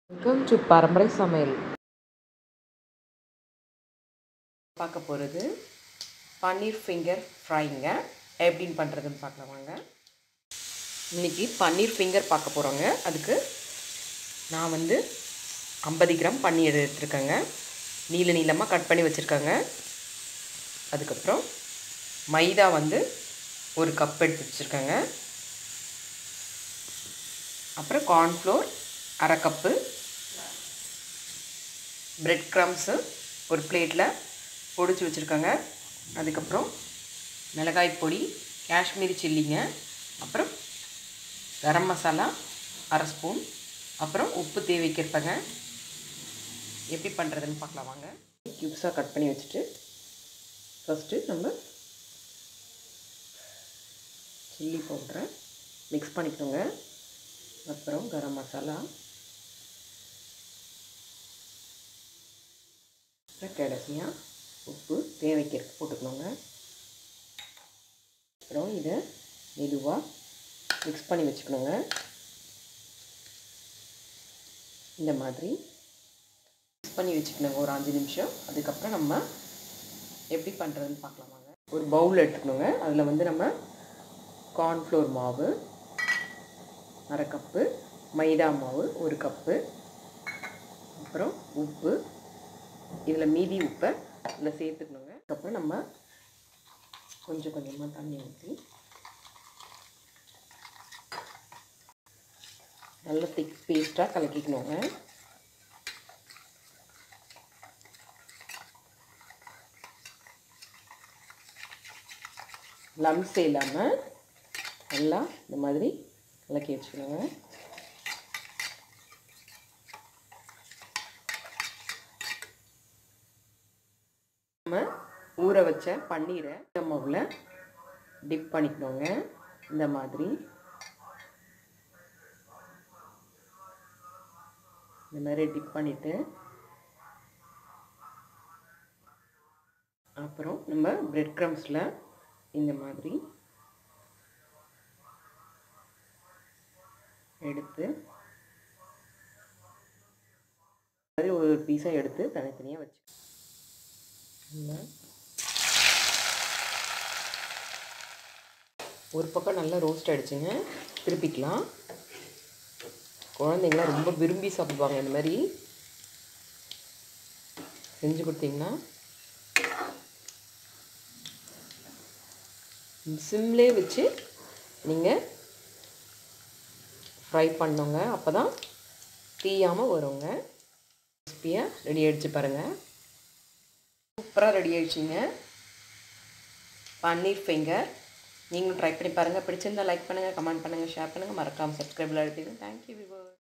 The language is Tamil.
வெல்கம் டு பரம்பரை சமையல் பார்க்க போகிறது பன்னீர் ஃபிங்கர் ஃப்ரைங்க எப்படின்னு பண்ணுறதுன்னு பார்க்கலாம் வாங்க இன்றைக்கி பன்னீர் ஃபிங்கர் பார்க்க போகிறோங்க அதுக்கு நான் வந்து ஐம்பது கிராம் பன்னீர் எடுத்துருக்கேங்க நீள நீளமாக கட் பண்ணி வச்சுருக்கேங்க அதுக்கப்புறம் மைதா வந்து ஒரு கப் எடுத்து வச்சுருக்கேங்க அப்புறம் கார்ன்ஃப்ளோர் அரை கப்பு பிரெட் க்ரம்ஸு ஒரு பிளேட்டில் பொடிச்சு வச்சுருக்கேங்க அதுக்கப்புறம் மிளகாய் பொடி காஷ்மீரி சில்லிங்க அப்புறம் கரம் மசாலா அரை ஸ்பூன் அப்புறம் உப்பு தேவைக்கிறப்பங்க எப்படி பண்ணுறதுன்னு பார்க்கலாம் வாங்க க்யூப்ஸாக கட் பண்ணி வச்சுட்டு ஃபஸ்ட்டு நம்ம சில்லி பவுட்ரை மிக்ஸ் பண்ணிக்கணுங்க அப்புறம் கரம் மசாலா அப்புறம் கடைசியாக உப்பு தேவைக்கு போட்டுக்கணுங்க அப்புறம் இதை மெதுவாக மிக்ஸ் பண்ணி வச்சுக்கணுங்க இந்த மாதிரி மிக்ஸ் பண்ணி வச்சுக்கணுங்க ஒரு அஞ்சு நிமிஷம் அதுக்கப்புறம் நம்ம எப்படி பண்ணுறதுன்னு பார்க்கலாம் வாங்க ஒரு பவுல் எடுத்துக்கணுங்க அதில் வந்து நம்ம கார்ன்ஃப்ளோர் மாவு அரை கப்பு மைதா மாவு ஒரு கப்பு அப்புறம் உப்பு இதில் மீதி உப்பை இதில் சேர்த்துக்கணுங்க அதுக்கப்புறம் நம்ம கொஞ்சம் கொஞ்சமாக தண்ணி ஊற்றி நல்ல திக் பேஸ்ட்டாக கலக்கிக்கணுங்க லம்ஸே இல்லாமல் நல்லா இந்த மாதிரி கலக்கி வச்சுக்கணுங்க நம்ம ஊற வச்ச பன்னீரை மாவில் டிப் பண்ணிக்கணுங்க இந்த மாதிரி இந்த மாதிரி டிப் பண்ணிவிட்டு அப்புறம் நம்ம பிரெட் க்ரம்ஸில் இந்த மாதிரி எடுத்து மாதிரி ஒரு பீஸாக எடுத்து தனித்தனியாக வச்சு ஒரு பக்கம் நல்லா ரோஸ்ட் ஆகிடுச்சுங்க திருப்பிக்கலாம் குழந்தைங்களாம் ரொம்ப விரும்பி சாப்பிடுவாங்க இந்த மாதிரி செஞ்சு கொடுத்தீங்கன்னா சிம்லே வச்சு நீங்கள் ஃப்ரை பண்ணுங்க அப்போ தான் தீயாமல் வருங்க ரெசிப்பியாக ரெடி ஆகிடுச்சு பாருங்கள் சூப்பராக ரெடி ஆகிடுச்சிங்க பன்னீர் ஃபிங்கர் நீங்களும் ட்ரை பண்ணி பாருங்கள் பிடிச்சிருந்தா லைக் பண்ணுங்கள் கமெண்ட் பண்ணுங்கள் ஷேர் பண்ணுங்கள் மறக்காமல் சப்ஸ்கிரைபில் எடுத்துக்கங்க தேங்க்யூ விவர்